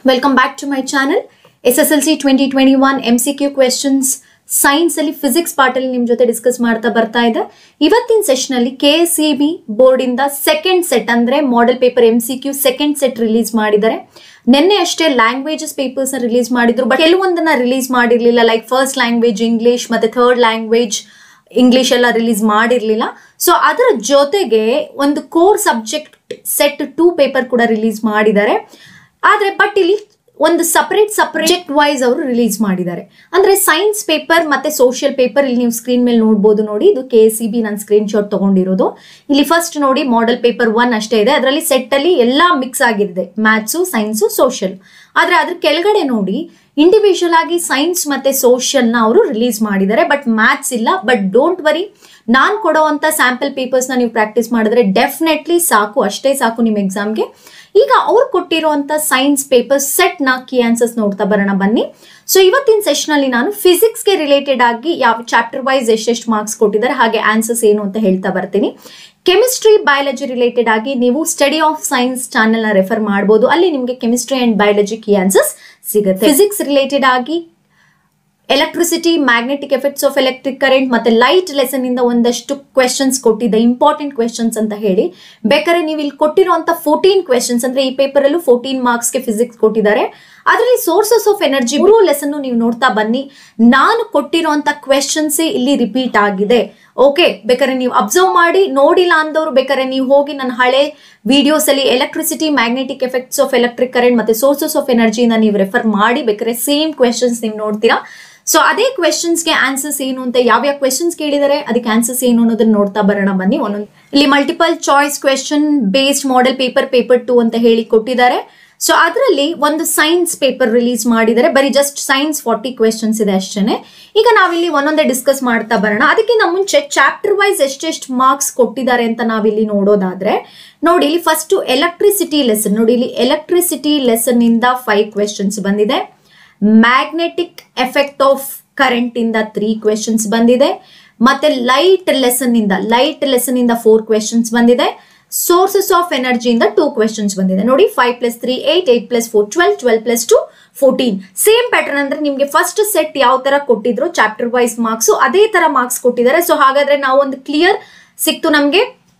Welcome back to my channel S S L C twenty twenty one M C Q questions science ಅಲ್ಲಿ physics part ಅಲ್ಲಿ ನಿಮ್ ಜೊತೆ discuss ಮಾಡ್ತಾ ಬರ್ತಾ ಇದೆ ಇವತ್ತಿನ ಸೆಷನ್ ಅಲ್ಲಿ K S C B board ಇಂದ ಸೆಕೆಂಡ್ ಸೆಟ್ ಅಂದ್ರೆ model paper M C Q second set release ಮಾಡಿದ್ದಾರೆ ನಿನ್ನೆ ಅಷ್ಟೇ ಲ್ಯಾಂಗ್ವೇಜಸ್ ಪೇಪರ್ಸ್ ರಿಲೀಸ್ ಮಾಡಿದ್ರು ಬಟ್ ಕೆಲವೊಂದನ್ನ ರಿಲೀಸ್ ಮಾಡಿರ್ಲಿಲ್ಲ ಲೈಕ್ ಫಸ್ಟ್ ಲ್ಯಾಂಗ್ವೇಜ್ ಇಂಗ್ಲಿಷ್ ಮತ್ತೆ ಥರ್ಡ್ ಲ್ಯಾಂಗ್ವೇಜ್ ಇಂಗ್ಲಿಷ್ ಎಲ್ಲ ರಿಲೀಸ್ ಮಾಡಿರ್ಲಿಲ್ಲ ಸೊ ಅದರ ಜೊತೆಗೆ ಒಂದು core subject set two paper ಕೂಡ ರಿಲೀಸ್ ಮಾಡಿದ್ದಾರೆ ಆದ್ರೆ ಬಟ್ ಇಲ್ಲಿ ಒಂದು ಸಪರೇಟ್ ಸಬ್ಜೆಕ್ಟ್ ವೈಸ್ ಅವರು ರಿಲೀಸ್ ಮಾಡಿದ್ದಾರೆ ಅಂದ್ರೆ ಸೈನ್ಸ್ ಪೇಪರ್ ಮತ್ತೆ ಸೋಷಿಯಲ್ ಪೇಪರ್ ಇಲ್ಲಿ ನೀವು ಸ್ಕ್ರೀನ್ ಮೇಲೆ ನೋಡ್ಬೋದು ನೋಡಿ ಇದು ಕೆ ಸಿ ಬಿ ನಾನು ಸ್ಕ್ರೀನ್ ಶಾಟ್ ತಗೊಂಡಿರೋದು ಇಲ್ಲಿ ಫಸ್ಟ್ ನೋಡಿ ಮಾಡೆಲ್ ಪೇಪರ್ ಒನ್ ಅಷ್ಟೇ ಇದೆ ಅದರಲ್ಲಿ ಸೆಟ್ ಅಲ್ಲಿ ಎಲ್ಲಾ ಮಿಕ್ಸ್ ಆಗಿದೆ ಮ್ಯಾಥ್ಸು ಸೈನ್ಸು ಸೋಷಿಯಲ್ ಆದ್ರೆ ಅದ್ರ ಕೆಳಗಡೆ ನೋಡಿ ಇಂಡಿವಿಜುವಲ್ ಆಗಿ ಸೈನ್ಸ್ ಮತ್ತೆ ಸೋಷಿಯಲ್ ನ ಅವರು ರಿಲೀಸ್ ಮಾಡಿದ್ದಾರೆ ಬಟ್ ಮ್ಯಾಥ್ಸ್ ಇಲ್ಲ ಬಟ್ ಡೋಂಟ್ ವರಿ ನಾನ್ ಕೊಡೋವಂತ ಸ್ಯಾಂಪಲ್ ಪೇಪರ್ಸ್ ನ ನೀವು ಪ್ರಾಕ್ಟೀಸ್ ಮಾಡಿದ್ರೆ ಡೆಫಿನೆಟ್ಲಿ ಸಾಕು ಅಷ್ಟೇ ಸಾಕು ನಿಮ್ಮ ಎಕ್ಸಾಮ್ಗೆ ಈಗ ಅವ್ರು ಕೊಟ್ಟಿರುವಂತ ಸೈನ್ಸ್ ಪೇಪರ್ ಸೆಟ್ ನ ಕಿ ಆನ್ಸರ್ಸ್ ನೋಡ್ತಾ ಬರೋಣ ಬನ್ನಿ ಸೊ ಇವತ್ತಿನ ಸೆಷನ್ ಅಲ್ಲಿ ನಾನು ಫಿಸಿಕ್ಸ್ ಗೆ ರಿಲೇಟೆಡ್ ಆಗಿ ಯಾವ ಚಾಪ್ಟರ್ ವೈಸ್ ಎಷ್ಟೆಷ್ಟು ಮಾರ್ಕ್ಸ್ ಕೊಟ್ಟಿದ್ದಾರೆ ಹಾಗೆ ಆನ್ಸರ್ಸ್ ಏನು ಅಂತ ಹೇಳ್ತಾ ಬರ್ತೀನಿ ಕೆಮಿಸ್ಟ್ರಿ ಬಯಾಲಜಿ ರಿಲೇಟೆಡ್ ಆಗಿ ನೀವು ಸ್ಟಡಿ ಆಫ್ ಸೈನ್ಸ್ ಚಾನೆಲ್ ನ ರೆಫರ್ ಮಾಡಬಹುದು ಅಲ್ಲಿ ನಿಮಗೆ ಕೆಮಿಸ್ಟ್ರಿ ಅಂಡ್ ಬಯಾಲಜಿ ಕಿ ಆನ್ಸರ್ಸ್ ಸಿಗುತ್ತೆ ಫಿಸಿಕ್ಸ್ ರಿಲೇಟೆಡ್ ಆಗಿ electricity magnetic effects of electric current ಮತ್ತೆ ಲೈಟ್ ಲೆಸನ್ ಇಂದ ಒಂದಷ್ಟು ಕ್ವೆಶನ್ಸ್ ಕೊಟ್ಟಿದೆ ಇಂಪಾರ್ಟೆಂಟ್ ಕ್ವೆಶನ್ಸ್ ಅಂತ ಹೇಳಿ ಬೇಕಾದ್ರೆ ನೀವು ಇಲ್ಲಿ ಕೊಟ್ಟಿರುವಂತ ಫೋರ್ಟೀನ್ ಕ್ವೆಶನ್ಸ್ ಅಂದ್ರೆ ಈ ಪೇಪರ್ ಅಲ್ಲೂ ಫೋರ್ಟೀನ್ ಮಾರ್ಕ್ಸ್ ಗೆ ಫಿಸಿಕ್ಸ್ ಕೊಟ್ಟಿದ್ದಾರೆ ಅದರಲ್ಲಿ ಸೋರ್ಸಸ್ ಆಫ್ ಎನರ್ಜಿ ಮೂರು ಲೆಸನ್ ನೀವು ನೋಡ್ತಾ ಬನ್ನಿ ನಾನು ಕೊಟ್ಟಿರುವಂತ ಕ್ವೆಶನ್ಸ್ ಇಲ್ಲಿ ರಿಪೀಟ್ ಆಗಿದೆ ಓಕೆ ಬೇಕಾದ್ರೆ ನೀವು ಅಬ್ಸರ್ವ್ ಮಾಡಿ ನೋಡಿಲ್ಲ ಅಂದವರು ಬೇಕಾದ್ರೆ ನೀವು ಹೋಗಿ ನನ್ನ ಹಳೆ ವಿಡಿಯೋಸ್ ಅಲ್ಲಿ electricity magnetic effects of electric current ಮತ್ತೆ ಸೋರ್ಸಸ್ ಆಫ್ ಎನರ್ಜಿನ ನೀವು ರೆಫರ್ ಮಾಡಿ ಬೇಕಾದ್ರೆ ಸೇಮ್ ಕ್ವೆಶನ್ಸ್ ನೀವು ನೋಡ್ತೀರಾ ಸೊ ಅದೇ ಕ್ವೆಶನ್ಸ್ಗೆ ಆನ್ಸರ್ಸ್ ಏನು ಅಂತ ಯಾವ್ಯಾವ ಕ್ವೆಶನ್ಸ್ ಕೇಳಿದರೆ ಅದಕ್ಕೆ ಆನ್ಸರ್ಸ್ ಏನು ಅನ್ನೋದನ್ನ ನೋಡ್ತಾ ಬರೋಣ ಬನ್ನಿ ಒಂದೊಂದು ಇಲ್ಲಿ multiple choice question based model paper paper two ಅಂತ ಹೇಳಿ ಕೊಟ್ಟಿದ್ದಾರೆ ಸೊ ಅದರಲ್ಲಿ ಒಂದು ಸೈನ್ಸ್ ಪೇಪರ್ ರಿಲೀಸ್ ಮಾಡಿದ್ದಾರೆ ಬರೀ ಜಸ್ಟ್ ಸೈನ್ಸ್ ಫಾರ್ಟಿ ಕ್ವೆಶನ್ಸ್ ಇದೆ ಅಷ್ಟೇ ಈಗ ನಾವಿಲ್ಲಿ ಒಂದೊಂದೇ ಡಿಸ್ಕಸ್ ಮಾಡ್ತಾ ಬರೋಣ ಅದಕ್ಕಿಂತ ಮುಂಚೆ ಚಾಪ್ಟರ್ ವೈಸ್ ಎಷ್ಟೆಷ್ಟು ಮಾರ್ಕ್ಸ್ ಕೊಟ್ಟಿದ್ದಾರೆ ಅಂತ ನಾವಿಲ್ಲಿ ನೋಡೋದಾದ್ರೆ ನೋಡಿ ಇಲ್ಲಿ ಫಸ್ಟ್ ಎಲೆಕ್ಟ್ರಿಸಿಟಿ ಲೆಸನ್ ನೋಡಿ ಇಲ್ಲಿ ಎಲೆಕ್ಟ್ರಿಸಿಟಿ ಲೆಸನ್ ಇಂದ ಫೈವ್ ಕ್ವೆಶನ್ಸ್ ಬಂದಿದೆ ಮ್ಯಾಗ್ನೆಟಿಕ್ ಎಫೆಕ್ಟ್ ಆಫ್ ಕರೆಂಟ್ ಇಂದ ತ್ರೀ ಕ್ವೆಶನ್ಸ್ ಬಂದಿದೆ ಮತ್ತೆ ಲೈಟ್ ಲೆಸನ್ ಇಂದ ಲೈಟ್ ಲೆಸನ್ ಇಂದ ಫೋರ್ ಕ್ವೆಶನ್ಸ್ ಬಂದಿದೆ ಸೋರ್ಸಸ್ ಆಫ್ ಎನರ್ಜಿ ಇಂದ ಟೂ ಕ್ವೆಶನ್ಸ್ ಬಂದಿದೆ ನೋಡಿ five plus three eight eight plus four twelve twelve plus two fourteen same pattern ಅಂದ್ರೆ ನಿಮ್ಗೆ ಫಸ್ಟ್ ಸೆಟ್ ಯಾವ ತರ ಕೊಟ್ಟಿದ್ರು ಚಾಪ್ಟರ್ ವೈಸ್ ಮಾರ್ಕ್ಸ್ ಅದೇ ತರ ಮಾರ್ಕ್ಸ್ ಕೊಟ್ಟಿದ್ದಾರೆ ಸೊ ಹಾಗಾದ್ರೆ ನಾವು ಒಂದು ಕ್ಲಿಯರ್ ಸಿಕ್ತು ನಮ್ಗೆ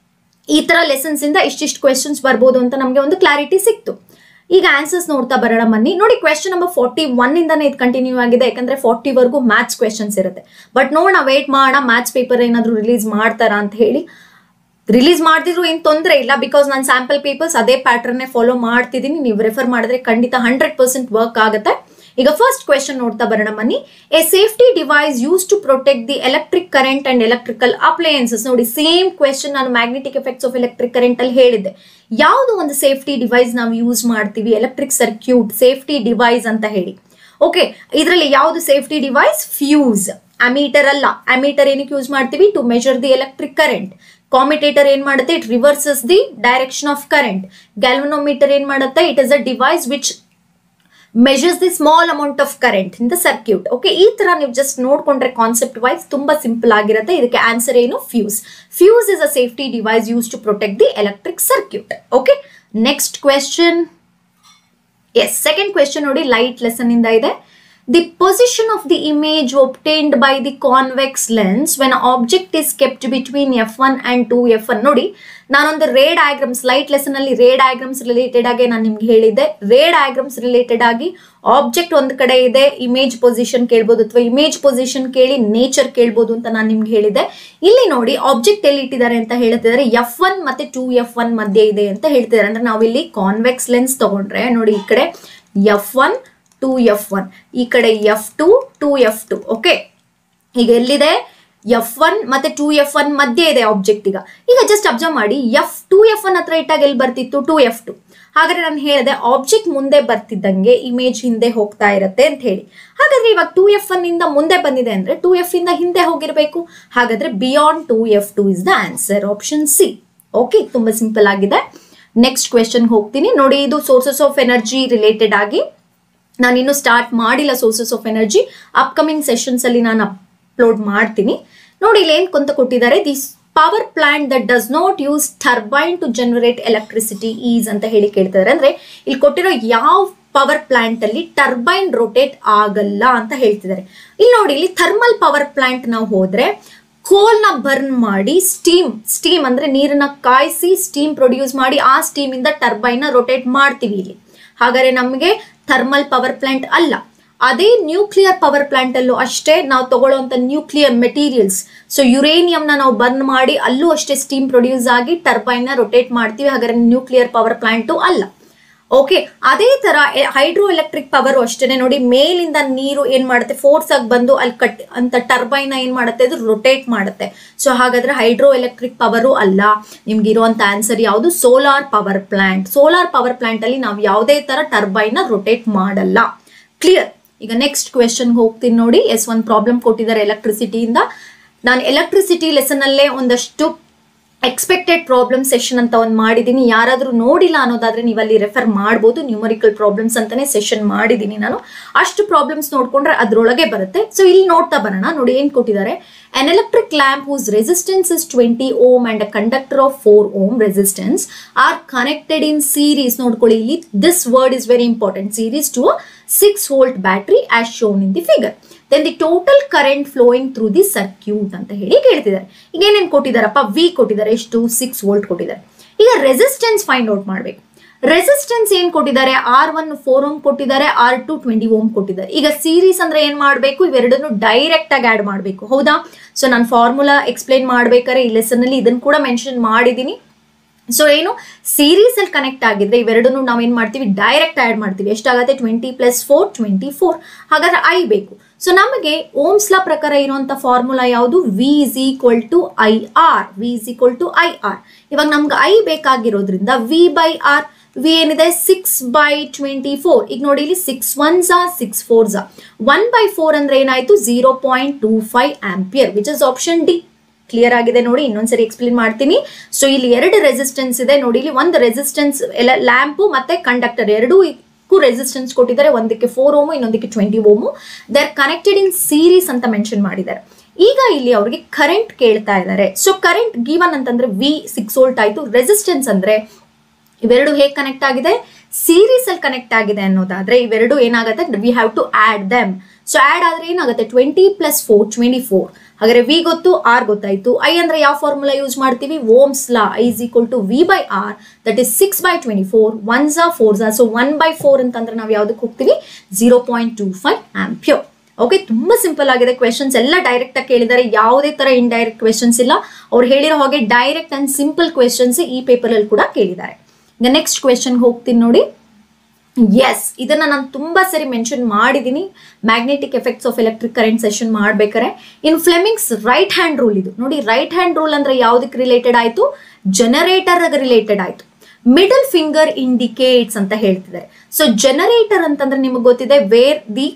ಈ ತರ ಲೆಸನ್ಸ್ ಇಂದ ಇಷ್ಟಿಷ್ಟು ಕ್ವೆಶನ್ಸ್ ಬರ್ಬೋದು ಅಂತ ನಮ್ಗೆ ಒಂದು ಕ್ಲಾರಿಟಿ ಸಿಕ್ತು ಈಗ ಆನ್ಸರ್ಸ್ ನೋಡ್ತಾ ಬರೋಣ ಬನ್ನಿ ನೋಡಿ ಕ್ವೆಶನ್ ನಂಬರ್ ಫಾರ್ಟಿ ಒನ್ ಇಂದಾನೆ ಇದು ಕಂಟಿನ್ಯೂ ಆಗಿದೆ ಯಾಕಂದ್ರೆ ಫಾರ್ಟಿ ವರ್ಗೂ ಮ್ಯಾಥ್ಸ್ ಕ್ವೆಶನ್ಸ್ ಇರುತ್ತೆ ಬಟ್ ನೋಡೋಣ ವೇಟ್ ಮಾಡೋಣ ಮ್ಯಾಥ್ಸ್ ಪೇಪರ್ ಏನಾದ್ರು ರಿಲೀಸ್ ಮಾಡ್ತಾರಾ ಅಂತ ಹೇಳಿ ರಿಲೀಸ್ ಮಾಡ್ತಿದ್ರು ಏನು ತೊಂದರೆ ಇಲ್ಲ ಬಿಕಾಸ್ ನಾನು ಸ್ಯಾಂಪಲ್ ಪೇಪರ್ಸ್ ಅದೇ ಪ್ಯಾಟರ್ನೇ ಫಾಲೋ ಮಾಡ್ತಿದ್ದೀನಿ ನೀವು ರೆಫರ್ ಮಾಡಿದ್ರೆ ಖಂಡಿತ ಹಂಡ್ರೆಡ್ ಪರ್ಸೆಂಟ್ ವರ್ಕ್ ಆಗುತ್ತೆ ಈಗ ಫಸ್ಟ್ ಕ್ವೆಶನ್ ನೋಡ್ತಾ ಬರೋಣ ಬನ್ನಿ a safety device use to protect the electric current and electrical appliances ನೋಡಿ ಸೇಮ್ ಕ್ವೆಶನ್ ನಾನು magnetic effects of electric current ಅಲ್ಲಿ ಹೇಳಿದ್ದೆ ಯಾವುದು ಒಂದು ಸೇಫ್ಟಿ ಡಿವೈಸ್ ನಾವು ಯೂಸ್ ಮಾಡ್ತೀವಿ ಎಲೆಕ್ಟ್ರಿಕ್ ಸರ್ಕ್ಯೂಟ್ ಸೇಫ್ಟಿ ಡಿವೈಸ್ ಅಂತ ಹೇಳಿ ಓಕೆ ಇದರಲ್ಲಿ ಯಾವುದು ಸೇಫ್ಟಿ ಡಿವೈಸ್ ಫ್ಯೂಸ್ ಅಮೀಟರ್ ಅಲ್ಲ ಅಮೀಟರ್ ಏನಕ್ಕೆ ಯೂಸ್ ಮಾಡ್ತೀವಿ to measure the electric current commutator ಏನ್ ಮಾಡುತ್ತೆ it reverses the direction of current galvanometer ಏನ್ ಮಾಡುತ್ತೆ it is a device which measures the small amount of current in the circuit okay ಈ ತರ ನೀವು ಜಸ್ಟ್ ನೋಡ್ಕೊಂಡ್ರೆ ಕಾನ್ಸೆಪ್ಟ್ ವೈಸ್ ತುಂಬಾ simple ಆಗಿರುತ್ತೆ ಇದಕ್ಕೆ ಆನ್ಸರ್ ಏನು fuse fuse is a safety device use to protect the electric circuit okay next question yes second question ನೋಡಿ light lesson ಇಂದ ಇದೆ the position of the image obtained by the convex lens when object is kept between F one and two F one ನೋಡಿ ನಾನೊಂದು ರೇ diagrams light lesson ಅಲ್ಲಿ ರೇ diagrams related ಆಗಿ ನಾನು ನಿಮ್ಗೆ ಹೇಳಿದ್ದೆ ರೇ ಡಯಾಗ್ರಾಮ್ಸ್ ರಿಲೇಟೆಡ್ ಆಗಿ ಆಬ್ಜೆಕ್ಟ್ ಒಂದ್ ಕಡೆ ಇದೆ ಇಮೇಜ್ ಪೊಸಿಷನ್ ಕೇಳ್ಬೋದು ಅಥವಾ ಇಮೇಜ್ ಪೊಸಿಷನ್ ಕೇಳಿ ನೇಚರ್ ಕೇಳ್ಬೋದು ಅಂತ ನಾನು ನಿಮ್ಗೆ ಹೇಳಿದ್ದೆ ಇಲ್ಲಿ ನೋಡಿ ಆಬ್ಜೆಕ್ಟ್ ಎಲ್ಲಿ ಇಟ್ಟಿದ್ದಾರೆ ಅಂತ ಹೇಳ್ತಿದ್ದಾರೆ ಎಫ್ ಒನ್ ಮತ್ತೆ ಟೂ ಎಫ್ ಒನ್ ಮಧ್ಯೆ ಇದೆ ಅಂತ ಹೇಳ್ತಿದ್ದಾರೆ ಅಂದ್ರೆ ನಾವು ಇಲ್ಲಿ ಕಾನ್ವೆಕ್ಸ್ ಲೆನ್ಸ್ ತಗೊಂಡ್ರೆ ನೋಡಿ ಈ ಕಡೆ F one two F one ಈ ಕಡೆ F two two F two okay ಈಗ ಎಲ್ಲಿದೆ ಎಫ್ ಒನ್ ಮತ್ತೆ ಟೂ ಎಫ್ ಒನ್ ಮಧ್ಯೆ ಇದೆ ಆಬ್ಜೆಕ್ಟ್ ಈಗ ಈಗ ಜಸ್ಟ್ ಅಬ್ಸರ್ವ್ ಮಾಡಿ ಎಫ್ ಟೂ ಎಫ್ ಒನ್ ಹತ್ರ ಇಟ್ಟಾಗ ಎಲ್ಲಿ ಬರ್ತಿತ್ತು ಟೂ ಎಫ್ ಟು ಹಾಗಾದ್ರೆ ನಾನು ಹೇಳಿದೆ ಆಬ್ಜೆಕ್ಟ್ ಮುಂದೆ ಬರ್ತಿದ್ದಂಗೆ ಇಮೇಜ್ ಹಿಂದೆ ಹೋಗ್ತಾ ಇರುತ್ತೆ ಅಂತ ಹೇಳಿ ಹಾಗಾದ್ರೆ ಇವಾಗ ಟೂ ಎಫ್ ಒನ್ ಇಂದ ಮುಂದೆ ಬಂದಿದೆ ಅಂದ್ರೆ ಟೂ ಎಫ್ ಇಂದ ಹಿಂದೆ ಹೋಗಿರ್ಬೇಕು ಹಾಗಾದ್ರೆ beyond two F two is the answer option C okay ತುಂಬಾ ಸಿಂಪಲ್ ಆಗಿದೆ ನೆಕ್ಸ್ಟ್ ಕ್ವೆಶನ್ ಹೋಗ್ತೀನಿ ನೋಡಿ ಇದು ಸೋರ್ಸಸ್ ಆಫ್ ಎನರ್ಜಿ ರಿಲೇಟೆಡ್ ಆಗಿ ನಾನು ಇನ್ನು ಸ್ಟಾರ್ಟ್ ಮಾಡಿಲ್ಲ sources of energy upcoming sessions ಅಲ್ಲಿ ನಾನು ಅಪ್ಲೋಡ್ ಮಾಡ್ತೀನಿ ನೋಡಿ ಇಲ್ಲಿ ಏನ್ ಕೊಂತ ಕೊಟ್ಟಿದ್ದಾರೆ this power plant that does not use turbine to generate electricity is ಅಂತ ಹೇಳಿ ಕೇಳ್ತಾರೆ ಅಂದ್ರೆ ಇಲ್ಲಿ ಕೊಟ್ಟಿರೋ ಯಾವ ಪವರ್ ಪ್ಲಾಂಟ್ ಅಲ್ಲಿ ಟರ್ಬೈನ್ ರೊಟೇಟ್ ಆಗಲ್ಲ ಅಂತ ಹೇಳ್ತಿದ್ದಾರೆ ಇಲ್ಲಿ ನೋಡಿ ಇಲ್ಲಿ ಥರ್ಮಲ್ ಪವರ್ ಪ್ಲಾಂಟ್ ನಾವು ಹೋದ್ರೆ ಕೋಲ್ನ ಬರ್ನ್ ಮಾಡಿ ಸ್ಟೀಮ್ ಸ್ಟೀಮ್ ಅಂದ್ರೆ ನೀರನ್ನ ಕಾಯಿಸಿ ಸ್ಟೀಮ್ ಪ್ರೊಡ್ಯೂಸ್ ಮಾಡಿ ಆ ಸ್ಟೀಮ್ ಇಂದ ಟರ್ಬೈನ್ ನ ರೊಟೇಟ್ ಮಾಡ್ತೀವಿ ಇಲ್ಲಿ ಹಾಗಾದ್ರೆ ನಮಗೆ ಥರ್ಮಲ್ ಪವರ್ ಪ್ಲಾಂಟ್ ಅಲ್ಲ ಅದೇ ನ್ಯೂಕ್ಲಿಯರ್ ಪವರ್ ಪ್ಲಾಂಟ್ ಅಲ್ಲೂ ಅಷ್ಟೇ ನಾವು ತಗೊಳ್ಳುವಂತ ನ್ಯೂಕ್ಲಿಯರ್ ಮೆಟೀರಿಯಲ್ಸ್ ಸೊ ಯುರೇನಿಯಂನ ನಾವು ಬರ್ನ್ ಮಾಡಿ ಅಲ್ಲೂ ಅಷ್ಟೇ ಸ್ಟೀಮ್ ಪ್ರೊಡ್ಯೂಸ್ ಆಗಿ ಟರ್ಬೈನ್ ನ ರೊಟೇಟ್ ಮಾಡ್ತೀವಿ ಹಾಗಾದ್ರೆ ನ್ಯೂಕ್ಲಿಯರ್ ಪವರ್ ಪ್ಲಾಂಟು ಅಲ್ಲ ಓಕೆ ಅದೇ ತರ ಹೈಡ್ರೋ ಎಲೆಕ್ಟ್ರಿಕ್ ಪವರ್ ಅಷ್ಟೇನೆ ನೋಡಿ ಮೇಲಿಂದ ನೀರು ಏನ್ ಮಾಡುತ್ತೆ ಫೋರ್ಸ್ ಆಗಿ ಬಂದು ಅಲ್ಲಿ ಕಟ್ ಅಂತ ಟರ್ಬೈನ್ ಏನ್ ಮಾಡುತ್ತೆ ಅದು ರೊಟೇಟ್ ಮಾಡುತ್ತೆ ಸೊ ಹಾಗಾದ್ರೆ ಹೈಡ್ರೋ ಎಲೆಕ್ಟ್ರಿಕ್ ಪವರು ಅಲ್ಲ ನಿಮ್ಗೆ ಇರುವಂತ ಆನ್ಸರ್ ಯಾವುದು solar power plant solar power plant ಅಲ್ಲಿ ನಾವು ಯಾವುದೇ ತರ ಟರ್ಬೈನ್ ನ ರೊಟೇಟ್ ಮಾಡಲ್ಲ ಕ್ಲಿಯರ್ ಈಗ ನೆಕ್ಸ್ಟ್ ಕ್ವೆಶನ್ ಹೋಗ್ತೀನಿ ನೋಡಿ ಎಸ್ ಒಂದು ಪ್ರಾಬ್ಲಮ್ ಕೊಟ್ಟಿದ್ದಾರೆ ಎಲೆಕ್ಟ್ರಿಸಿಟಿಯಿಂದ ನಾನು ಎಲೆಕ್ಟ್ರಿಸಿಟಿ ಲೆಸನ್ ಅಲ್ಲೇ ಒಂದಷ್ಟು ಎಕ್ಸ್ಪೆಕ್ಟೆಡ್ ಪ್ರಾಬ್ಲಮ್ ಸೆಷನ್ ಅಂತ ಒಂದು ಮಾಡಿದ್ದೀನಿ ಯಾರಾದರೂ ನೋಡಿಲ್ಲ ಅನ್ನೋದಾದ್ರೆ ನೀವು ಅಲ್ಲಿ ರೆಫರ್ ಮಾಡ್ಬೋದು ನ್ಯೂಮರಿಕಲ್ ಪ್ರಾಬ್ಲಮ್ಸ್ ಅಂತಾನೆ ಸೆಷನ್ ಮಾಡಿದ್ದೀನಿ ನಾನು ಅಷ್ಟು ಪ್ರಾಬ್ಲಮ್ಸ್ ನೋಡ್ಕೊಂಡ್ರೆ ಅದ್ರೊಳಗೆ ಬರುತ್ತೆ ಸೊ ಇಲ್ಲಿ ನೋಡ್ತಾ ಬರೋಣ ನೋಡಿ ಏನ್ ಕೊಟ್ಟಿದ್ದಾರೆ an electric lamp whose resistance is 20 ohm and a conductor of 4 ohm resistance are connected in series ನೋಡ್ಕೊಳ್ಳಿ ಇಲ್ಲಿ this word is very important series to a 6 volt battery as shown in the figure then the total current flowing through the circuit ಅಂತ ಹೇಳಿ ಕೇಳ್ತಿದ್ದಾರೆ ಈಗ ಏನೇನು ಕೊಟ್ಟಿದ್ದಾರಪ್ಪ V ಕೊಟ್ಟಿದ್ದಾರೆ ಎಷ್ಟು six volt ಕೊಟ್ಟಿದ್ದಾರೆ ಈಗ ರೆಸಿಸ್ಟೆನ್ಸ್ ಫೈಂಡ್ ಔಟ್ ಮಾಡಬೇಕು ರೆಸಿಸ್ಟೆನ್ಸ್ ಏನ್ ಕೊಟ್ಟಿದ್ದಾರೆ ಆರ್ ಒನ್ ಫೋರ್ ಓಮ್ ಕೊಟ್ಟಿದ್ದಾರೆ ಆರ್ ಟು ಟ್ವೆಂಟಿ ಓಮ್ ಕೊಟ್ಟಿದ್ದಾರೆ ಈಗ ಸೀರೀಸ್ ಅಂದ್ರೆ ಏನ್ ಮಾಡಬೇಕು ಇವೆರಡನ್ನು ಡೈರೆಕ್ಟ್ ಆಗಿ ಆಡ್ ಮಾಡಬೇಕು ಹೌದಾ ಸೊ ನಾನು ಫಾರ್ಮುಲಾ ಎಕ್ಸ್ಪ್ಲೈನ್ ಮಾಡ್ಬೇಕಾದ್ರೆ ಈ ಲೆಸನ್ ಅಲ್ಲಿ ಇದನ್ನ ಕೂಡ ಮೆನ್ಷನ್ ಮಾಡಿದ್ದೀನಿ ಸೊ ಏನು ಸೀರೀಸ್ ಅಲ್ಲಿ ಕನೆಕ್ಟ್ ಆಗಿದ್ರೆ ಇವೆರಡನ್ನು ನಾವೇನ್ ಮಾಡ್ತೀವಿ ಡೈರೆಕ್ಟ್ ಆಡ್ ಮಾಡ್ತೀವಿ ಎಷ್ಟಾಗತ್ತೆ twenty plus four twenty four ಹಾಗಾದ್ರೆ ಐ ಬೇಕು ಸೊ ನಮಗೆ ಓಮ್ಸ್ ಲಾ ಪ್ರಕಾರ ಇರುವಂತ ಫಾರ್ಮುಲಾ ಯಾವುದು V is equal to I R V is equal to I R ಇವಾಗ ನಮ್ಗೆ ಐ ಬೇಕಾಗಿರೋದ್ರಿಂದ ವಿ ಬೈ ಆರ್ ವಿ ಏನಿದೆ ಸಿಕ್ಸ್ ಬೈ ಟ್ವೆಂಟಿ ಫೋರ್ ಈಗ ನೋಡಿ ಇಲ್ಲಿ ಸಿಕ್ಸ್ ಒನ್ ಝಾ ಸಿಕ್ಸ್ ಫೋರ್ ಝಾ ಒನ್ ಬೈ ಫೋರ್ ಅಂದ್ರೆ ಏನಾಯ್ತು zero point two five ampere which is option D clear ಆಗಿದೆ ನೋಡಿ ಇನ್ನೊಂದ್ಸರಿ ಎಕ್ಸ್ಪ್ಲೇನ್ ಮಾಡ್ತೀನಿ ಸೊ ಇಲ್ಲಿ ಎರಡು ರೆಸಿಸ್ಟೆನ್ಸ್ ಇದೆ ನೋಡಿ ಇಲ್ಲಿ ಒಂದು ರೆಸಿಸ್ಟೆನ್ಸ್ ಎಲ್ಲ ಲ್ಯಾಂಪು ಮತ್ತೆ ಕಂಡಕ್ಟರ್ ಎರಡೂ ರೆಸಿಸ್ಟೆನ್ಸ್ ಕೊಟ್ಟಿದ್ದಾರೆ ಒಂದಕ್ಕೆ ಫೋರ್ ಓಮು ಇನ್ನೊಂದಕ್ಕೆ twenty ohm they are connected in series ಅಂತ ಮೆನ್ಷನ್ ಮಾಡಿದ್ದಾರೆ ಈಗ ಇಲ್ಲಿ ಅವರಿಗೆ ಕರೆಂಟ್ ಕೇಳ್ತಾ ಇದ್ದಾರೆ ಸೊ ಕರೆಂಟ್ ಗಿವನ್ ಅಂತಂದ್ರೆ ವಿ ಸಿಕ್ಸ್ ವೋಲ್ಟ್ ಆಯ್ತು ರೆಸಿಸ್ಟೆನ್ಸ್ ಅಂದ್ರೆ ಇವೆರಡು ಹೇಗೆ ಕನೆಕ್ಟ್ ಆಗಿದೆ ಸೀರೀಸ್ ಅಲ್ಲಿ ಕನೆಕ್ಟ್ ಆಗಿದೆ ಅನ್ನೋದಾದ್ರೆ ಇವೆರಡು ಏನಾಗುತ್ತೆ we have to add them so add ಆದ್ರೆ ಏನಾಗುತ್ತೆ twenty plus four twenty four ಹಾಗಾದ್ರೆ ವಿ ಗೊತ್ತು ಆರ್ ಗೊತ್ತಾಯ್ತು ಐ ಅಂದ್ರೆ ಯಾವ ಫಾರ್ಮುಲಾ ಯೂಸ್ ಮಾಡ್ತೀವಿ ohm's law I is equal to V by R that is six by twenty four one ಝಾ four ಝಾ ಸೊ ಒನ್ ಬೈ ಫೋರ್ ಅಂತಂದ್ರೆ ನಾವು ಯಾವ್ದಕ್ಕೆ ಹೋಗ್ತೀವಿ zero point two five ampere okay ತುಂಬಾ ಸಿಂಪಲ್ ಆಗಿದೆ ಕ್ವೆಶನ್ಸ್ ಎಲ್ಲ ಡೈರೆಕ್ಟ್ ಆಗಿ ಕೇಳಿದ್ದಾರೆ ಯಾವುದೇ ತರ ಇಂಡೈರೆಕ್ಟ್ ಕ್ವೆಶನ್ಸ್ ಇಲ್ಲ ಅವ್ರು ಹೇಳಿರೋ ಹಾಗೆ ಡೈರೆಕ್ಟ್ ಅಂಡ್ ಸಿಂಪಲ್ ಕ್ವೆಶನ್ಸ್ ಈ ಪೇಪರ್ ಅಲ್ಲಿ ಕೂಡ ಕೇಳಿದ್ದಾರೆ ಈಗ ನೆಕ್ಸ್ಟ್ ಕ್ವೆಶನ್ ಹೋಗ್ತೀನಿ ನೋಡಿ ಎಸ್ ಇದನ್ನ ನಾನು ತುಂಬಾ ಸರಿ ಮೆನ್ಷನ್ ಮಾಡಿದ್ದೀನಿ magnetic effects of electric current session ಮಾಡ್ಬೇಕಾರೆ in Fleming's right hand rule ಇದು ನೋಡಿ ರೈಟ್ ಹ್ಯಾಂಡ್ ರೂಲ್ ಅಂದ್ರೆ ಯಾವ್ದಕ್ಕೆ ರಿಲೇಟೆಡ್ ಆಯ್ತು ಜನರೇಟರ್ ರಿಲೇಟೆಡ್ ಆಯ್ತು ಮಿಡಲ್ ಫಿಂಗರ್ ಇಂಡಿಕೇಟ್ಸ್ ಅಂತ ಹೇಳ್ತಿದ್ದಾರೆ ಸೊ ಜನರೇಟರ್ ಅಂತಂದ್ರೆ ನಿಮಗೆ ಗೊತ್ತಿದೆ where the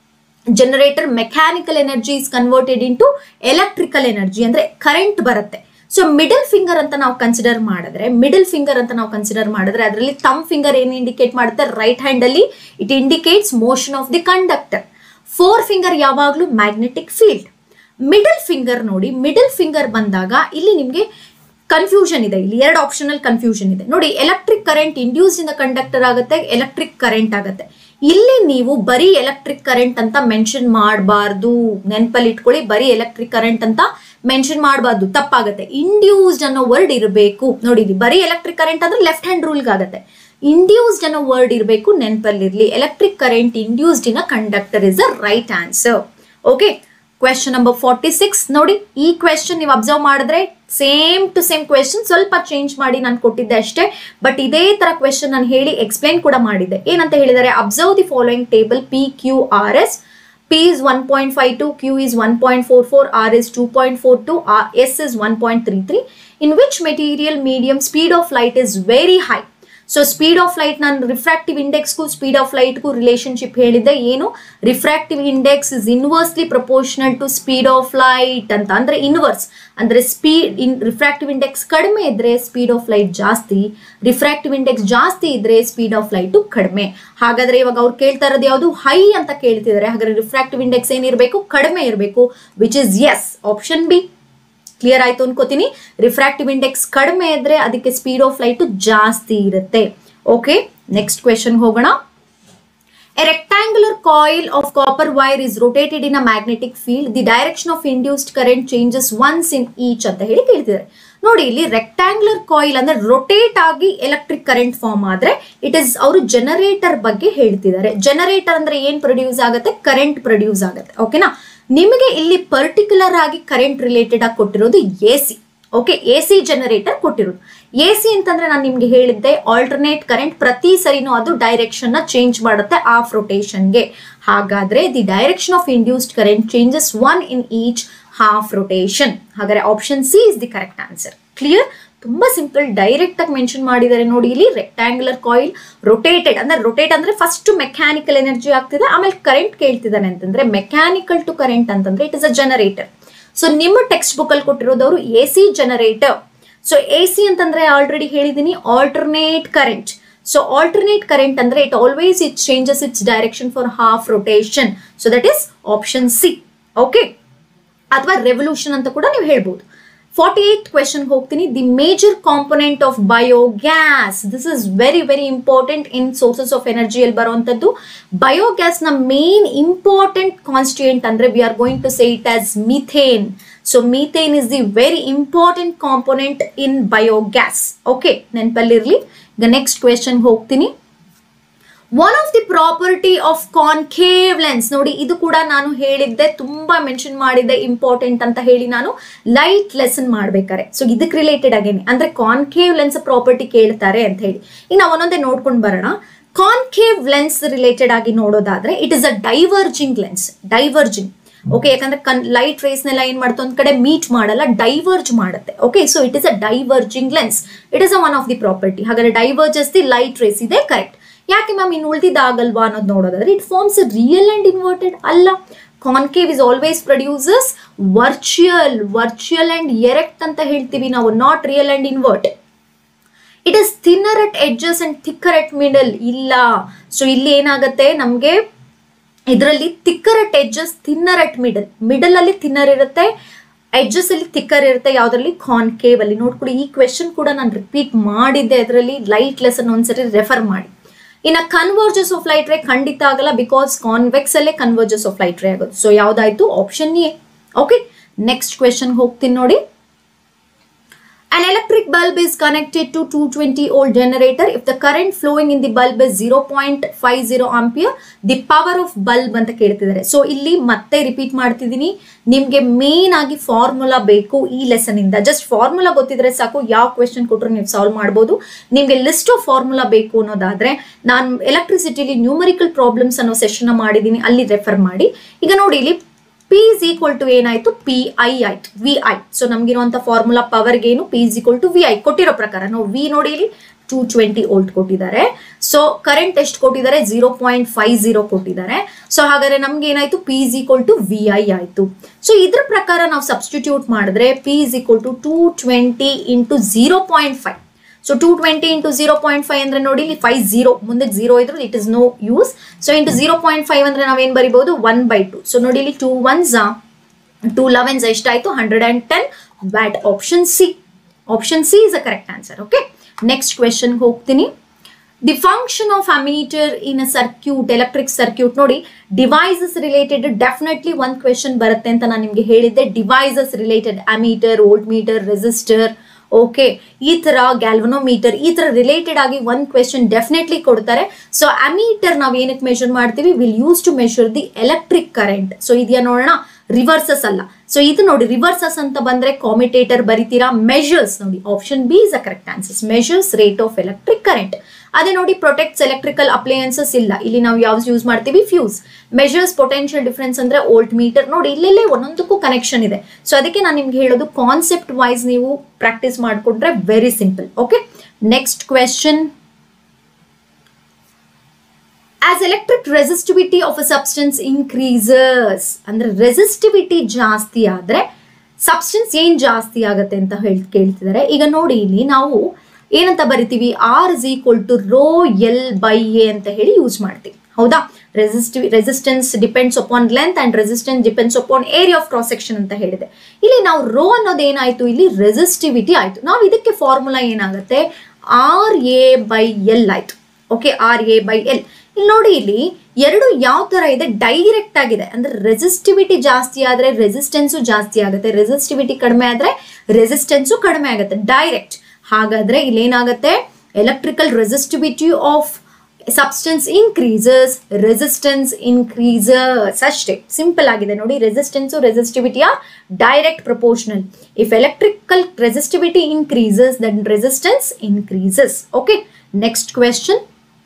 generator mechanical energy is converted into electrical energy ಅಂದ್ರೆ ಕರೆಂಟ್ ಬರುತ್ತೆ ಸೊ ಮಿಡಲ್ ಫಿಂಗರ್ ಅಂತ ನಾವು ಕನ್ಸಿಡರ್ ಮಾಡಿದ್ರೆ ಮಿಡಲ್ ಫಿಂಗರ್ ಅಂತ ನಾವು ಕನ್ಸಿಡರ್ ಮಾಡಿದ್ರೆ ಅದರಲ್ಲಿ ತಮ್ ಫಿಂಗರ್ ಏನು ಇಂಡಿಕೇಟ್ ಮಾಡುತ್ತೆ ರೈಟ್ ಹ್ಯಾಂಡ್ ಅಲ್ಲಿ it indicates motion of the conductor forefinger ಯಾವಾಗಲೂ ಮ್ಯಾಗ್ನೆಟಿಕ್ ಫೀಲ್ಡ್ ಮಿಡಲ್ ಫಿಂಗರ್ ನೋಡಿ ಮಿಡಲ್ ಫಿಂಗರ್ ಬಂದಾಗ ಇಲ್ಲಿ ನಿಮಗೆ ಕನ್ಫ್ಯೂಷನ್ ಇದೆ ಇಲ್ಲಿ ಎರಡು ಆಪ್ಷನಲ್ ಕನ್ಫ್ಯೂಷನ್ ಇದೆ ನೋಡಿ electric current induce in the conductor ಆಗುತ್ತೆ ಎಲೆಕ್ಟ್ರಿಕ್ ಕರೆಂಟ್ ಆಗುತ್ತೆ ಇಲ್ಲಿ ನೀವು ಬರೀ ಎಲೆಕ್ಟ್ರಿಕ್ ಕರೆಂಟ್ ಅಂತ ಮೆನ್ಷನ್ ಮಾಡಬಾರ್ದು ನೆನಪಲ್ಲಿ ಇಟ್ಕೊಳ್ಳಿ ಬರೀ ಎಲೆಕ್ಟ್ರಿಕ್ ಕರೆಂಟ್ ಅಂತ ಮೆನ್ಷನ್ ಮಾಡಬಾರ್ದು ತಪ್ಪಾಗುತ್ತೆ ಇಂಡ್ಯೂಸ್ಡ್ ಅನ್ನೋ ವರ್ಡ್ ಇರಬೇಕು ನೋಡಿ ಇಲ್ಲಿ ಬರೀ ಎಲೆಕ್ಟ್ರಿಕ್ ಕರೆಂಟ್ ಅಂದ್ರೆ ಲೆಫ್ಟ್ ಹ್ಯಾಂಡ್ ರೂಲ್ಗೆ ಆಗುತ್ತೆ ಇಂಡ್ಯೂಸ್ಡ್ ಅನ್ನೋ ವರ್ಡ್ ಇರಬೇಕು ನೆನಪಲ್ಲಿರ್ಲಿ electric current induced in a conductor is a right answer okay question number forty six ನೋಡಿ ಈ ಕ್ವೆಶನ್ ನೀವು ಅಬ್ಸರ್ವ್ ಮಾಡಿದ್ರೆ ಸೇಮ್ ಟು ಸೇಮ್ ಕ್ವೆಶನ್ ಸ್ವಲ್ಪ ಚೇಂಜ್ ಮಾಡಿ ನಾನು ಕೊಟ್ಟಿದ್ದೆ ಅಷ್ಟೇ ಬಟ್ ಇದೇ ತರ ಕ್ವೆಶನ್ ನಾನು ಹೇಳಿ ಎಕ್ಸ್ಪ್ಲೈನ್ ಕೂಡ ಮಾಡಿದ್ದೆ ಏನಂತ ಹೇಳಿದ್ದಾರೆ observe the following table P Q R S P is 1.52, Q is 1.44, R is 2.42, R, S is 1.33. In which material medium speed of light is very high? So speed of light ನಾನು refractive ಇಂಡೆಕ್ಸ್ಗೂ speed of ಲೈಟ್ಗೂ relationship ಹೇಳಿದ್ದೆ ಏನು refractive index is inversely proportional to speed of light ಅಂತ ಅಂದ್ರೆ inverse ಅಂದ್ರೆ speed in refractive index ಕಡಿಮೆ ಇದ್ರೆ ಸ್ಪೀಡ್ ಆಫ್ ಲೈಟ್ ಜಾಸ್ತಿ ರಿಫ್ರಾಕ್ಟಿವ್ ಇಂಡೆಕ್ಸ್ ಜಾಸ್ತಿ ಇದ್ರೆ ಸ್ಪೀಡ್ ಆಫ್ ಲೈಟು ಕಡಿಮೆ ಹಾಗಾದ್ರೆ ಇವಾಗ ಅವ್ರು ಕೇಳ್ತಾ ಇರೋದು ಯಾವುದು ಹೈ ಅಂತ ಕೇಳ್ತಿದ್ದಾರೆ ಹಾಗಾದ್ರೆ ರಿಫ್ರಾಕ್ಟಿವ್ ಇಂಡೆಕ್ಸ್ ಏನಿರಬೇಕು ಕಡಿಮೆ ಇರಬೇಕು which is yes option B clear ಆಯ್ತು ಅನ್ಕೋತೀನಿ ರಿಫ್ರಾಕ್ಟಿವ್ ಇಂಡೆಕ್ಸ್ ಕಡಿಮೆ ಇದ್ರೆ ಅದಕ್ಕೆ ಸ್ಪೀಡ್ ಆಫ್ ಲೈಟ್ ಜಾಸ್ತಿ ಇರುತ್ತೆ ಓಕೆ ನೆಕ್ಸ್ಟ್ ಕ್ವೆಶನ್ ಹೋಗೋಣ A rectangular coil of copper wire is rotated in a magnetic field. The direction of induced current changes once in each ಅಂತ ಹೇಳಿ ಕೇಳ್ತಿದ್ದಾರೆ ನೋಡಿ ಇಲ್ಲಿ ರೆಕ್ಟ್ಯಾಂಗ್ಯುಲರ್ ಕಾಯಿಲ್ ಅಂದ್ರೆ ರೊಟೇಟ್ ಆಗಿ ಎಲೆಕ್ಟ್ರಿಕ್ ಕರೆಂಟ್ ಫಾರ್ಮ್ ಆದ್ರೆ ಇಟ್ ಇಸ್ ಅವರು ಜನರೇಟರ್ ಬಗ್ಗೆ ಹೇಳ್ತಿದ್ದಾರೆ ಜನರೇಟರ್ ಅಂದ್ರೆ ಏನ್ ಪ್ರೊಡ್ಯೂಸ್ ಆಗುತ್ತೆ ಕರೆಂಟ್ ಪ್ರೊಡ್ಯೂಸ್ ಆಗುತ್ತೆ ಓಕೆನಾ ನಿಮಗೆ ಇಲ್ಲಿ ಪರ್ಟಿಕ್ಯುಲರ್ ಆಗಿ ಕರೆಂಟ್ ರಿಲೇಟೆಡ್ ಆಗಿ ಕೊಟ್ಟಿರೋದು A C okay A C generator ಕೊಟ್ಟಿರೋದು ಎ ಸಿ ಅಂತಂದ್ರೆ ನಾನು ನಿಮ್ಗೆ ಹೇಳಿದ್ದೆ ಆಲ್ಟರ್ನೇಟ್ ಕರೆಂಟ್ ಪ್ರತಿ ಸರಿನೂ ಅದು ಡೈರೆಕ್ಷನ್ ನ ಚೇಂಜ್ ಮಾಡುತ್ತೆ ಆಫ್ ರೊಟೇಷನ್ಗೆ ಹಾಗಾದ್ರೆ the direction of induced current changes one in each half rotation ಹಾಗಾದ್ರೆ option C is the correct answer clear ತುಂಬಾ ಸಿಂಪಲ್ ಡೈರೆಕ್ಟ್ ಆಗಿ ಮೆನ್ಷನ್ ಮಾಡಿದ್ದಾರೆ ನೋಡಿ ಇಲ್ಲಿ ರೆಕ್ಟ್ಯಾಂಗ್ಯುಲರ್ ಕಾಯಿಲ್ ರೊಟೇಟೆಡ್ ಅಂದ್ರೆ ರೊಟೇಟ್ ಅಂದ್ರೆ ಫಸ್ಟ್ ಮೆಕ್ಯಾನಿಕಲ್ ಎನರ್ಜಿ ಆಗ್ತಿದೆ ಆಮೇಲೆ ಕರೆಂಟ್ ಕೇಳ್ತಿದ್ದಾನೆ ಅಂತಂದ್ರೆ ಮೆಕ್ಯಾನಿಕಲ್ ಟು ಕರೆಂಟ್ ಅಂತಂದ್ರೆ it is a generator so ನಿಮ್ಮ ಟೆಕ್ಸ್ಟ್ ಬುಕ್ ಅಲ್ಲಿ ಕೊಟ್ಟಿರೋದವರು A C generator so A C ಅಂತಂದ್ರೆ ಆಲ್ರೆಡಿ ಹೇಳಿದೀನಿ alternate current so alternate current ಅಂದ್ರೆ it always it changes its direction for half rotation so that is option C okay ಅಥವಾ revolution ಅಂತ ಕೂಡ ನೀವು ಹೇಳ್ಬೋದು ಫಾರ್ಟಿ ಏಟ್ ಕ್ವೆಶನ್ ಹೋಗ್ತೀನಿ the major component of biogas this is very very important in sources of ಎನರ್ಜಿಯಲ್ಲಿ ಬರುವಂತದ್ದು biogas ನ main important constituent ಅಂದ್ರೆ we are going to say it as methane so methane is the very important component in biogas okay ನೆನಪಲ್ಲಿರ್ಲಿ ಈಗ next question ಹೋಗ್ತೀನಿ one of the property of concave lens ನೋಡಿ ಇದು ಕೂಡ ನಾನು ಹೇಳಿದ್ದೆ ತುಂಬಾ ಮೆನ್ಷನ್ ಮಾಡಿದ್ದೆ ಇಂಪಾರ್ಟೆಂಟ್ ಅಂತ ಹೇಳಿ ನಾನು ಲೈಟ್ ಲೆಸನ್ ಮಾಡ್ಬೇಕಾರೆ ಸೊ ಇದಕ್ಕೆ ರಿಲೇಟೆಡ್ ಆಗೇನೆ ಅಂದ್ರೆ ಕಾನ್ಕೇವ್ ಲೆನ್ಸ್ ಪ್ರಾಪರ್ಟಿ ಕೇಳ್ತಾರೆ ಅಂತ ಹೇಳಿ ಈಗ ನಾವು ಒಂದೊಂದೇ ನೋಡ್ಕೊಂಡು ಬರೋಣ ಕಾನ್ಕೇವ್ ಲೆನ್ಸ್ ರಿಲೇಟೆಡ್ ಆಗಿ ನೋಡೋದಾದ್ರೆ it is a diverging lens diverging okay ಯಾಕಂದ್ರೆ ಕನ್ ಲೈಟ್ ರೇಸ್ನೆಲ್ಲ ಏನ್ ಮಾಡುತ್ತೆ ಒಂದ್ ಕಡೆ ಮೀಟ್ ಮಾಡಲ್ಲ ಡೈವರ್ಜ್ ಮಾಡುತ್ತೆ okay so it is a diverging lens it is a one of the property ಹಾಗಾದ್ರೆ ಡೈವರ್ಜಸ್ ದಿ ಲೈಟ್ ರೇಸ್ ಇದೆ ಕರೆಕ್ಟ್ ಯಾಕೆ ಮ್ಯಾಮ್ ಇನ್ನು ಉಳಿದಿದ್ದಾಗಲ್ವಾ ಅನ್ನೋದು ನೋಡೋದಾದ್ರೆ it forms real and inverted ಅಲ್ಲ concave is always produces virtual virtual and erect ಅಂತ ಹೇಳ್ತೀವಿ ನಾವು not real and invert it is thinner at edges and thicker at middle ಇಲ್ಲ ಸೊ ಇಲ್ಲಿ ಏನಾಗುತ್ತೆ ನಮಗೆ ಇದರಲ್ಲಿ thicker at edges thinner at middle middle ಅಲ್ಲಿ ಥಿನ್ನರ್ ಇರುತ್ತೆ ಎಡ್ಜಸ್ ಅಲ್ಲಿ ಥಿಕ್ಕರ್ ಇರುತ್ತೆ ಯಾವ್ದ್ರಲ್ಲಿ ಕಾನ್ಕೇವ್ ಅಲ್ಲಿ ನೋಡ್ಕೊಡಿ ಈ ಕ್ವೆಶನ್ ಕೂಡ ನಾನು ರಿಪೀಟ್ ಮಾಡಿದ್ದೆ ಅದರಲ್ಲಿ ಲೈಟ್ ಲೆಸನ್ ಒಂದ್ಸರಿ ರೆಫರ್ ಮಾಡಿ ಇನ್ನು ಕನ್ವರ್ಜಸ್ ಆಫ್ ಲೈಟ್ ರೇ ಖಂಡಿತ ಆಗಲ್ಲ ಬಿಕಾಸ್ ಕಾನ್ವೆಕ್ಸ್ ಅಲ್ಲೇ ಕನ್ವರ್ಜಸ್ ಆಫ್ ಲೈಟ್ ರೇ ಆಗೋದು ಸೊ ಯಾವ್ದಾಯ್ತು option A okay next question ಹೋಗ್ತೀನಿ ನೋಡಿ An electric bulb is connected to 220 volt generator. If the current flowing in the bulb is 0.50 ampere, the power of bulb ಅಂತ ಕೇಳ್ತಿದ್ದಾರೆ so ಇಲ್ಲಿ ಮತ್ತೆ repeat ಮಾಡ್ತಿದ್ದೀನಿ ನಿಮ್ಗೆ ಮೇನ್ ಆಗಿ ಫಾರ್ಮುಲಾ ಬೇಕು ಈ ಲೆಸನ್ ಇಂದ ಜಸ್ಟ್ ಫಾರ್ಮುಲಾ ಗೊತ್ತಿದ್ರೆ ಸಾಕು ಯಾವ ಕ್ವೆಶನ್ ಕೊಟ್ಟರು ನೀವು ಸಾಲ್ವ್ ಮಾಡ್ಬೋದು ನಿಮ್ಗೆ ಲಿಸ್ಟ್ ಆಫ್ ಫಾರ್ಮುಲಾ ಬೇಕು ಅನ್ನೋದಾದ್ರೆ ನಾನು ಎಲೆಕ್ಟ್ರಿಸಿಟಿಲಿ ನ್ಯೂಮರಿಕಲ್ ಪ್ರಾಬ್ಲಮ್ಸ್ ಅನ್ನೋ ಸೆಷನ್ ಮಾಡಿದ್ದೀನಿ ಅಲ್ಲಿ ರೆಫರ್ ಮಾಡಿ ಈಗ ನೋಡಿ ಇಲ್ಲಿ ಪಿ ಇಸ್ ಈಕ್ವಲ್ ಟು ಏನಾಯ್ತು ಪಿ ಐ ಆಯ್ತು ವಿ ಐ ಸೊ ನಮ್ಗಿರುವಂತ ಫಾರ್ಮುಲಾ ಪವರ್ಗೆ ಏನು P is equal to V I ಕೊಟ್ಟಿರೋ ಪ್ರಕಾರ ನಾವು ವಿ ನೋಡಿ ಇಲ್ಲಿ ಟೂ ಟ್ವೆಂಟಿ ಓಲ್ಟ್ ಕೊಟ್ಟಿದ್ದಾರೆ ಸೊ ಕರೆಂಟ್ ಎಷ್ಟು ಕೊಟ್ಟಿದ್ದಾರೆ ಜೀರೋ ಪಾಯಿಂಟ್ ಫೈವ್ ಜೀರೋ ಕೊಟ್ಟಿದ್ದಾರೆ ಸೊ ಹಾಗಾದ್ರೆ ನಮ್ಗೆ ಏನಾಯ್ತು P is equal to V I ಆಯ್ತು ಸೊ ಇದ್ರ ಪ್ರಕಾರ ನಾವು ಸಬ್ಸ್ಟಿಟ್ಯೂಟ್ ಮಾಡಿದ್ರೆ P is equal to two twenty into zero point five so two twenty into zero point five ಅಂದ್ರೆ ನೋಡಿ ಇಲ್ಲಿ ಫೈವ್ ಜೀರೋ ಮುಂದೆ ಜೀರೋ ಇದ್ರೆ it is no use so into zero point five ಅಂದ್ರೆ ನಾವೇನ್ ಬರಿಬಹುದು ಒನ್ ಬೈ ಟು ಸೊ ನೋಡಿ ಇಲ್ಲಿ ಟೂ ಒನ್ಸ್ ಟೂ ಲೆವೆನ್ಸ್ ಎಷ್ಟಾಯ್ತು hundred and ten watt option C option C is a correct answer okay next question ಹೋಗ್ತೀನಿ the function of ammeter in a circuit electric circuit ನೋಡಿ devices related definitely ಒಂದು question ಬರುತ್ತೆ ಅಂತ ನಾನು ನಿಮಗೆ ಹೇಳಿದ್ದೆ devices related ammeter voltmeter resistor okay ಈ ತರ ಗ್ಯಾಲ್ವನೋಮೀಟರ್ ಈ ತರ ರಿಲೇಟೆಡ್ ಆಗಿ ಒಂದ್ ಕ್ವೆಶನ್ ಡೆಫಿನೆಟ್ಲಿ ಕೊಡ್ತಾರೆ ಸೊ ಅಮೀಟರ್ ನಾವ್ ಏನಕ್ಕೆ ಮೆಷರ್ ಮಾಡ್ತೀವಿ will use to measure the electric current so ಇದೆಯಾ ನೋಡೋಣ ರಿವರ್ಸಸ್ ಅಲ್ಲ ಸೊ ಇದು ನೋಡಿ ರಿವರ್ಸಸ್ ಅಂತ ಬಂದ್ರೆ ಕಾಮಿಟೇಟರ್ ಬರಿತೀರಾ ಮೆಷರ್ಸ್ ನೋಡಿ option B is a correct answers measures rate of electric current ಅದೇ ನೋಡಿ ಪ್ರೊಟೆಕ್ಟ್ಸ್ ಎಲೆಕ್ಟ್ರಿಕಲ್ ಅಪ್ಲಯನ್ಸಸ್ ಇಲ್ಲ ಇಲ್ಲಿ ನಾವು ಯಾವ್ದು ಯೂಸ್ ಮಾಡ್ತೀವಿ ಫ್ಯೂಸ್ ಮೆಷರ್ಸ್ ಪೊಟೆನ್ಷಿಯಲ್ ಡಿಫ್ರೆನ್ಸ್ ಅಂದ್ರೆ ಓಲ್ಟ್ ಮೀಟರ್ ನೋಡಿ ಇಲ್ಲೆಲ್ಲೇ ಒಂದೊಂದಕ್ಕೂ ಕನೆಕ್ಷನ್ ಇದೆ ಸೊ ಅದಕ್ಕೆ ನಾನು ನಿಮ್ಗೆ ಹೇಳೋದು ಕಾನ್ಸೆಪ್ಟ್ ವೈಸ್ ನೀವು ಪ್ರಾಕ್ಟೀಸ್ ಮಾಡ್ಕೊಂಡ್ರೆ very simple okay next question as electric resistivity of a substance increases ಅಂದ್ರೆ ರೆಸಿಸ್ಟಿವಿಟಿ ಜಾಸ್ತಿ ಆದ್ರೆ ಸಬ್ಸ್ಟೆನ್ಸ್ ಏನ್ ಜಾಸ್ತಿ ಆಗುತ್ತೆ ಅಂತ ಹೇಳಿ ಕೇಳ್ತಿದ್ದಾರೆ ಈಗ ನೋಡಿ ಇಲ್ಲಿ ನಾವು ಏನಂತ ಬರಿತೀವಿ R is equal to rho L by A ಅಂತ ಹೇಳಿ ಯೂಸ್ ಮಾಡ್ತೀವಿ ಹೌದಾ resistive resistance depends upon length and resistance depends upon area of cross section ಅಂತ ಹೇಳಿದೆ ಇಲ್ಲಿ ನಾವು ರೋ ಅನ್ನೋದು ಏನಾಯ್ತು ಇಲ್ಲಿ ರೆಸಿಸ್ಟಿವಿಟಿ ಆಯ್ತು ನಾವು ಇದಕ್ಕೆ ಫಾರ್ಮುಲಾ ಏನಾಗುತ್ತೆ ಆರ್ ಎ ಬೈ ಎಲ್ ಆಯ್ತು okay R A by L ಇಲ್ಲಿ ನೋಡಿ ಇಲ್ಲಿ ಎರಡು ಯಾವ ತರ ಇದೆ ಡೈರೆಕ್ಟ್ ಆಗಿದೆ ಅಂದ್ರೆ ರೆಸಿಸ್ಟಿವಿಟಿ ಜಾಸ್ತಿ ಆದ್ರೆ ರೆಸಿಸ್ಟೆನ್ಸು ಜಾಸ್ತಿ ಆಗುತ್ತೆ ರೆಸಿಸ್ಟಿವಿಟಿ ಕಡಿಮೆ ಆದ್ರೆ ರೆಸಿಸ್ಟೆನ್ಸು ಕಡಿಮೆ ಆಗುತ್ತೆ ಡೈರೆಕ್ಟ್ ಹಾಗಾದ್ರೆ ಇಲ್ಲಿ ಏನಾಗುತ್ತೆ electrical resistivity of substance increases resistance increases ಅಷ್ಟೇ ಸಿಂಪಲ್ ಆಗಿದೆ ನೋಡಿ ರೆಸಿಸ್ಟೆನ್ಸು ರೆಸಿಸ್ಟಿವಿಟಿಯ direct proportional if electrical resistivity increases then resistance increases okay next question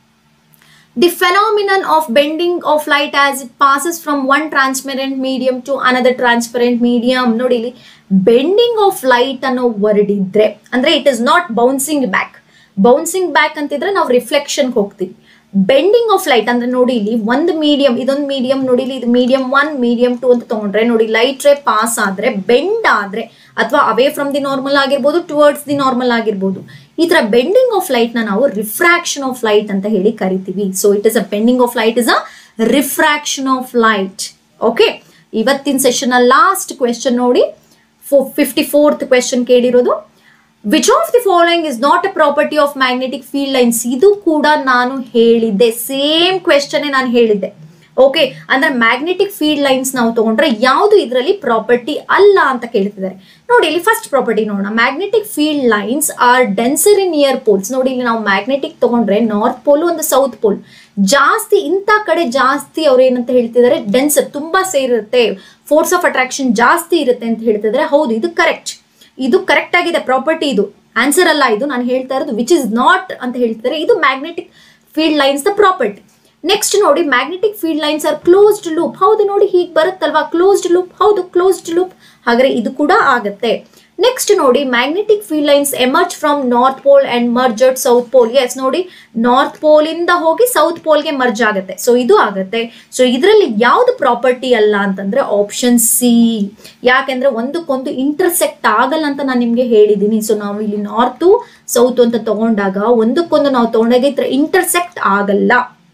the phenomenon of bending of light as it passes from one transparent medium to another transparent medium ನೋಡಿ ಇಲ್ಲಿ bending of light ಅನ್ನೋ word ಇದ್ರೆ ಅಂದ್ರೆ it is not bouncing back bouncing back ಅಂತಿದ್ರೆ ನಾವು reflection ಹೋಗ್ತೀವಿ bending of light ಅಂದ್ರೆ ನೋಡಿ ಇಲ್ಲಿ ಒಂದು ಮೀಡಿಯಂ ಇದೊಂದು ಮೀಡಿಯಂ ನೋಡಿ ಇಲ್ಲಿ ಇದು ಮೀಡಿಯಂ ಒನ್ ಮೀಡಿಯಂ ಟು ಅಂತ ತಗೊಂಡ್ರೆ ನೋಡಿ ಲೈಟ್ ರೇ ಪಾಸ್ ಆದ್ರೆ ಬೆಂಡ್ ಆದ್ರೆ ಅಥವಾ ಅವೇ ಫ್ರಮ್ ದಿ ನಾರ್ಮಲ್ ಆಗಿರ್ಬೋದು ಟುವರ್ಡ್ಸ್ ದಿ ನಾರ್ಮಲ್ ಆಗಿರ್ಬೋದು ಈ ತರ ಬೆಂಡಿಂಗ್ ಆಫ್ ಲೈಟ್ ನ ನಾವು ರಿಫ್ರಾಕ್ಷನ್ ಆಫ್ ಲೈಟ್ ಅಂತ ಹೇಳಿ ಕರಿತೀವಿ so it is a bending of light is a refraction of light okay ಇವತ್ತಿನ ಸೆಷನ್ ಲಾಸ್ಟ್ ಕ್ವೆಶನ್ ನೋಡಿ ಫಿಫ್ಟಿ ಫೋರ್ತ್ ಕ್ವೆಶನ್ ಕೇಳಿರೋದು which of the following is not a property of magnetic field lines ಇದು ಕೂಡ ನಾನು ಹೇಳಿದ್ದೆ same question ನಾನು ಹೇಳಿದ್ದೆ okay ಅಂದ್ರೆ ಮ್ಯಾಗ್ನೆಟಿಕ್ ಫೀಲ್ಡ್ ಲೈನ್ಸ್ ನಾವು ತಗೊಂಡ್ರೆ ಯಾವುದು ಇದರಲ್ಲಿ ಪ್ರಾಪರ್ಟಿ ಅಲ್ಲ ಅಂತ ಕೇಳ್ತಿದ್ದಾರೆ ನೋಡಿ ಇಲ್ಲಿ ಫಸ್ಟ್ ಪ್ರಾಪರ್ಟಿ ನೋಡೋಣ magnetic field lines are denser in near poles ನೋಡಿ ಇಲ್ಲಿ ನಾವು ಮ್ಯಾಗ್ನೆಟಿಕ್ ತಗೊಂಡ್ರೆ ನಾರ್ತ್ ಪೋಲ್ ಒಂದು ಸೌತ್ ಪೋಲ್ ಜಾಸ್ತಿ ಇಂಥ ಕಡೆ ಜಾಸ್ತಿ ಅವ್ರು ಏನಂತ ಹೇಳ್ತಿದ್ದಾರೆ ಡೆನ್ಸರ್ ತುಂಬಾ ಸೇರಿರುತ್ತೆ ಫೋರ್ಸ್ ಆಫ್ ಅಟ್ರಾಕ್ಷನ್ ಜಾಸ್ತಿ ಇರುತ್ತೆ ಅಂತ ಹೇಳ್ತಿದ್ದಾರೆ ಹೌದು ಇದು ಕರೆಕ್ಟ್ ಇದು ಕರೆಕ್ಟ್ ಆಗಿದೆ ಪ್ರಾಪರ್ಟಿ ಇದು ಆನ್ಸರ್ ಅಲ್ಲ ಇದು ನಾನು ಹೇಳ್ತಾ ಇರೋದು ವಿಚ್ ಇಸ್ ನಾಟ್ ಅಂತ ಹೇಳ್ತಿದ್ದಾರೆ ಇದು magnetic field lines the property next ನೋಡಿ magnetic field lines are closed loop ಹೌದು ನೋಡಿ ಹೀಗೆ ಬರುತ್ತಲ್ವಾ ಕ್ಲೋಸ್ಡ್ ಲೂಪ್ ಹೌದು ಕ್ಲೋಸ್ಡ್ ಲೂಪ್ ಹಾಗಾದ್ರೆ ಇದು ಕೂಡ ಆಗತ್ತೆ ನೆಕ್ಸ್ಟ್ ನೋಡಿ magnetic field lines emerge from north pole and merge at south pole yes ನೋಡಿ ನಾರ್ತ್ ಪೋಲ್ ಇಂದ ಹೋಗಿ ಸೌತ್ ಪೋಲ್ಗೆ ಮರ್ಜ್ ಆಗುತ್ತೆ ಸೊ ಇದು ಆಗುತ್ತೆ ಸೊ ಇದರಲ್ಲಿ ಯಾವ್ದು ಪ್ರಾಪರ್ಟಿ ಅಲ್ಲ ಅಂತಂದ್ರೆ ಆಪ್ಷನ್ ಸಿ ಯಾಕೆಂದ್ರೆ ಒಂದಕ್ಕೊಂದು ಇಂಟರ್ಸೆಕ್ಟ್ ಆಗಲ್ಲ ಅಂತ ನಾನು ನಿಮ್ಗೆ ಹೇಳಿದ್ದೀನಿ ಸೊ ನಾವು ಇಲ್ಲಿ ನಾರ್ತು ಸೌತ್ ಅಂತ ತಗೊಂಡಾಗ ಒಂದಕ್ಕೊಂದು ನಾವು ತಗೊಂಡಾಗ ಈ ತರ ಇಂಟರ್ಸೆಕ್ಟ್ ಆಗಲ್ಲ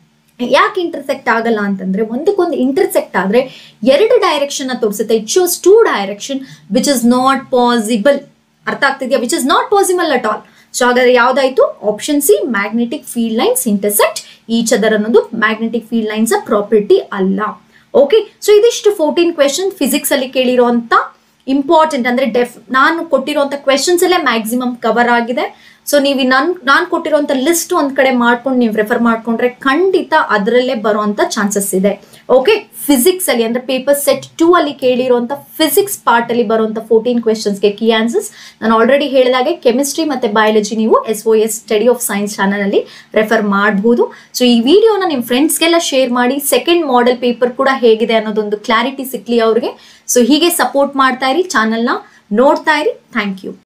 ಯಾಕೆ ಇಂಟರ್ಸೆಕ್ಟ್ ಆಗಲ್ಲ ಅಂತಂದ್ರೆ ಒಂದಕ್ಕೊಂದು ಇಂಟರ್ಸೆಕ್ಟ್ ಆದ್ರೆ ಎರಡು ಡೈರೆಕ್ಷನ್ ತೋರಿಸುತ್ತೆ it shows two direction which is not possible ಅರ್ಥ ಆಗ್ತಿದೆಯಾ which is not possible at all so ಹಾಗಾದ್ರೆ ಯಾವ್ದಾಯ್ತು option C magnetic field lines intersect each other ಅನ್ನೋದು ಮ್ಯಾಗ್ನೆಟಿಕ್ ಫೀಲ್ಡ್ ಲೈನ್ಸ್ ಪ್ರಾಪರ್ಟಿ ಅಲ್ಲ ಓಕೆ ಸೊ ಇದಿಷ್ಟು ಫೋರ್ಟೀನ್ ಕ್ವೆಶನ್ ಫಿಸಿಕ್ಸ್ ಅಲ್ಲಿ ಕೇಳಿರುವಂತ important ಅಂದ್ರೆ ಡೆಫ್ ನಾನು ಕೊಟ್ಟಿರುವಂತ ಕ್ವೆಶನ್ಸ್ ಅಲ್ಲೇ ಮ್ಯಾಕ್ಸಿಮಮ್ ಕವರ್ ಆಗಿದೆ ಸೊ ನೀವು ನನ್ ನಾನು ಕೊಟ್ಟಿರುವಂತ ಲಿಸ್ಟ್ ಒಂದ್ ಕಡೆ ಮಾಡ್ಕೊಂಡು ನೀವು ರೆಫರ್ ಮಾಡ್ಕೊಂಡ್ರೆ ಖಂಡಿತ ಅದರಲ್ಲೇ ಬರುವಂತ ಚಾನ್ಸಸ್ ಇದೆ ಓಕೆ ಫಿಸಿಕ್ಸ್ ಅಲ್ಲಿ ಅಂದ್ರೆ ಪೇಪರ್ ಸೆಟ್ ಟೂ ಅಲ್ಲಿ ಕೇಳಿರುವಂತ ಫಿಸಿಕ್ಸ್ ಪಾರ್ಟ್ ಅಲ್ಲಿ ಬರುವಂತ ಫೋರ್ಟೀನ್ ಕ್ವೆಶನ್ಸ್ಗೆ ಕೀ ಆನ್ಸರ್ಸ್ ನಾನು ಆಲ್ರೆಡಿ ಹೇಳಿದಾಗೆ ಕೆಮಿಸ್ಟ್ರಿ ಮತ್ತೆ ಬಯಾಲಜಿ ನೀವು S O S study of science channel ಅಲ್ಲಿ ರೆಫರ್ ಮಾಡಬಹುದು ಸೊ ಈ ವಿಡಿಯೋನ ನಿಮ್ಮ ಫ್ರೆಂಡ್ಸ್ಗೆಲ್ಲ ಶೇರ್ ಮಾಡಿ ಸೆಕೆಂಡ್ ಮಾಡೆಲ್ ಪೇಪರ್ ಕೂಡ ಹೇಗಿದೆ ಅನ್ನೋದೊಂದು ಕ್ಲಾರಿಟಿ ಸಿಕ್ಲಿ ಅವ್ರಿಗೆ ಸೊ ಹೀಗೆ ಸಪೋರ್ಟ್ ಮಾಡ್ತಾ ಇರಿ ಚಾನಲ್ನ ನೋಡ್ತಾ ಇರಿ ಥ್ಯಾಂಕ್ ಯು